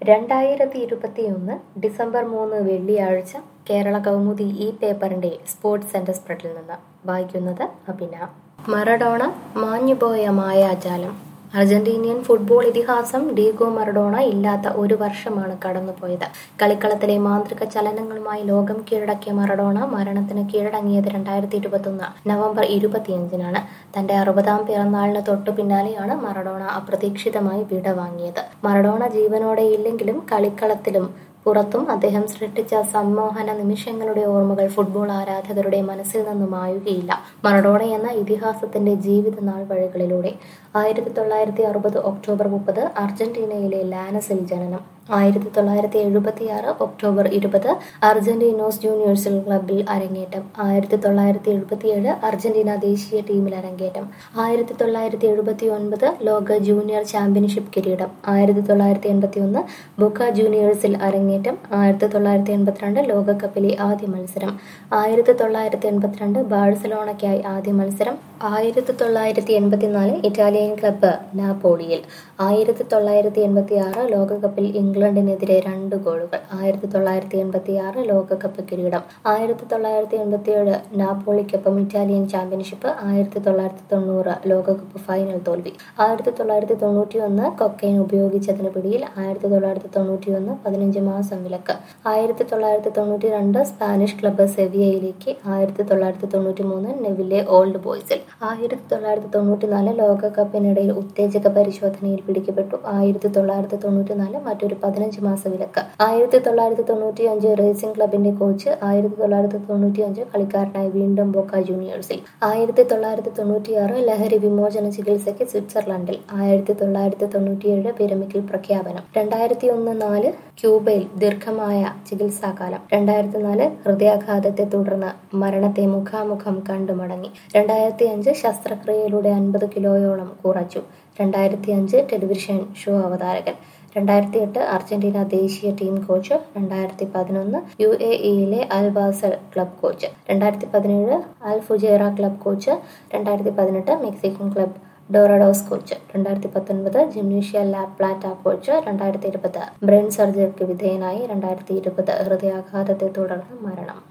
രണ്ടായിരത്തി ഇരുപത്തിയൊന്ന് ഡിസംബർ മൂന്ന് വെള്ളിയാഴ്ച കേരള കൗമുദി ഈ പേപ്പറിന്റെ സ്പോർട്സ് സെന്റർ സ്പ്രെഡിൽ നിന്ന് വായിക്കുന്നത് അഭിന മറഡോണ മാഞ്ഞുപോയ മായാജാലം അർജന്റീനിയൻ ഫുട്ബോൾ ഇതിഹാസം ഡീഗോ മറഡോണ ഇല്ലാത്ത ഒരു വർഷമാണ് കടന്നുപോയത് കളിക്കളത്തിലെ മാന്ത്രിക ചലനങ്ങളുമായി ലോകം കീഴടക്കിയ മറഡോണ മരണത്തിന് കീഴടങ്ങിയത് രണ്ടായിരത്തി ഇരുപത്തൊന്ന് നവംബർ ഇരുപത്തിയഞ്ചിനാണ് തന്റെ അറുപതാം പിറന്നാളിന് തൊട്ടു പിന്നാലെയാണ് മറഡോണ അപ്രതീക്ഷിതമായി വിട വാങ്ങിയത് മറഡോണ ജീവനോടെ ഇല്ലെങ്കിലും കളിക്കളത്തിലും പുറത്തും അദ്ദേഹം സൃഷ്ടിച്ച സമ്മോഹന നിമിഷങ്ങളുടെ ഓർമ്മകൾ ഫുട്ബോൾ ആരാധകരുടെ മനസ്സിൽ നിന്നും മായുകയില്ല മറഡോണ എന്ന ഇതിഹാസത്തിന്റെ ജീവിത നാൾ വഴികളിലൂടെ ആയിരത്തി തൊള്ളായിരത്തി അറുപത് ഒക്ടോബർ മുപ്പത് അർജന്റീനയിലെ ലാനസിൽ ജനനം ആയിരത്തി തൊള്ളായിരത്തി എഴുപത്തി ആറ് ഒക്ടോബർ ഇരുപത് അർജന്റീനോസ് ജൂനിയേഴ്സിൽ ക്ലബിൽ അരങ്ങേറ്റം ആയിരത്തി തൊള്ളായിരത്തി എഴുപത്തിയേഴ് അർജന്റീന ദേശീയ ടീമിൽ അരങ്ങേറ്റം ആയിരത്തി തൊള്ളായിരത്തി എഴുപത്തി ഒൻപത് ലോക ജൂനിയർ ചാമ്പ്യൻഷിപ്പ് കിരീടം ആയിരത്തി തൊള്ളായിരത്തി എൺപത്തി ഒന്ന് ബുക്ക ജൂനിയേഴ്സിൽ അരങ്ങേറ്റം ആയിരത്തി തൊള്ളായിരത്തി എൺപത്തിരണ്ട് ലോകകപ്പിലെ ആദ്യ മത്സരം ആയിരത്തി തൊള്ളായിരത്തി എൺപത്തിരണ്ട് ബാഴ്സലോണയ്ക്കായി ആദ്യ മത്സരം ആയിരത്തി തൊള്ളായിരത്തി എൺപത്തിനാല് ഇറ്റാലിയൻ ക്ലബ്ബ് നാപ്പോളിയിൽ ആയിരത്തി തൊള്ളായിരത്തി എൺപത്തി ആറ് ലോകകപ്പിൽ ഇംഗ്ലണ്ടിനെതിരെ രണ്ട് ഗോളുകൾ ആയിരത്തി തൊള്ളായിരത്തി എൺപത്തി ആറ് ലോകകപ്പ് കിരീടം ആയിരത്തി തൊള്ളായിരത്തി എൺപത്തിയേഴ് നാപ്പോളിക്കൊപ്പം ഇറ്റാലിയൻ ചാമ്പ്യൻഷിപ്പ് ആയിരത്തി തൊള്ളായിരത്തി തൊണ്ണൂറ് ലോകകപ്പ് ഫൈനൽ തോൽവി ആയിരത്തി തൊള്ളായിരത്തി തൊണ്ണൂറ്റി ഒന്ന് കൊക്കൈൻ ഉപയോഗിച്ചതിന് പിടിയിൽ ആയിരത്തി തൊള്ളായിരത്തി തൊണ്ണൂറ്റി ഒന്ന് പതിനഞ്ച് മാസം വിലക്ക് ആയിരത്തി തൊള്ളായിരത്തി തൊണ്ണൂറ്റി രണ്ട് സ്പാനിഷ് ക്ലബ്ബ് സെവിയയിലേക്ക് ആയിരത്തി തൊള്ളായിരത്തി തൊണ്ണൂറ്റി മൂന്ന് നെവിലെ ഓൾഡ് ബോയ്സിൽ ആയിരത്തി തൊള്ളായിരത്തി തൊണ്ണൂറ്റി നാല് ലോകകപ്പിനിടയിൽ ഉത്തേജക പരിശോധനയിൽ പിടിക്കപ്പെട്ടു ആയിരത്തി തൊള്ളായിരത്തി തൊണ്ണൂറ്റി നാല് മറ്റൊരു പതിനഞ്ച് മാസ വിലക്ക് ആയിരത്തി തൊള്ളായിരത്തി തൊണ്ണൂറ്റി അഞ്ച് റേസിംഗ് ക്ലബിന്റെ കോച്ച് ആയിരത്തി തൊള്ളായിരത്തി തൊണ്ണൂറ്റി അഞ്ച് കളിക്കാരനായി വീണ്ടും ബൊക്ക ജൂനിയേഴ്സിൽ ആയിരത്തി തൊള്ളായിരത്തി തൊണ്ണൂറ്റിയാറ് ലഹരി വിമോചന ചികിത്സയ്ക്ക് സ്വിറ്റ്സർലൻഡിൽ ആയിരത്തി തൊള്ളായിരത്തി തൊണ്ണൂറ്റിയേഴ് പിരമിഡിൽ പ്രഖ്യാപനം രണ്ടായിരത്തി ഒന്ന് നാല് ക്യൂബയിൽ ദീർഘമായ ചികിത്സാകാലം രണ്ടായിരത്തി നാല് ഹൃദയാഘാതത്തെ തുടർന്ന് മരണത്തെ മുഖാമുഖം കണ്ടു മടങ്ങി രണ്ടായിരത്തി അഞ്ച് ശസ്ത്രക്രിയയിലൂടെ അൻപത് കിലോയോളം കുറച്ചു രണ്ടായിരത്തി അഞ്ച് ടെലിവിഷൻ ഷോ അവതാരകൻ രണ്ടായിരത്തി എട്ട് അർജന്റീന ദേശീയ ടീം കോച്ച് രണ്ടായിരത്തി പതിനൊന്ന് യു എ ഇയിലെ അൽ ബാസൽ ക്ലബ് കോച്ച് രണ്ടായിരത്തി പതിനേഴ് അൽ ഫുജേറ ക്ലബ് കോച്ച് രണ്ടായിരത്തി പതിനെട്ട് മെക്സിക്കൻ ക്ലബ് ഡോറഡോസ് കോച്ച് രണ്ടായിരത്തി പത്തൊൻപത് ജിംനീഷ്യ ലാബ് പ്ലാറ്റ കോച്ച് രണ്ടായിരത്തി ഇരുപത് ബ്രെയിൻ സർജറിക്ക് വിധേയനായി രണ്ടായിരത്തി ഇരുപത് ഹൃദയാഘാതത്തെ തുടർന്ന് മരണം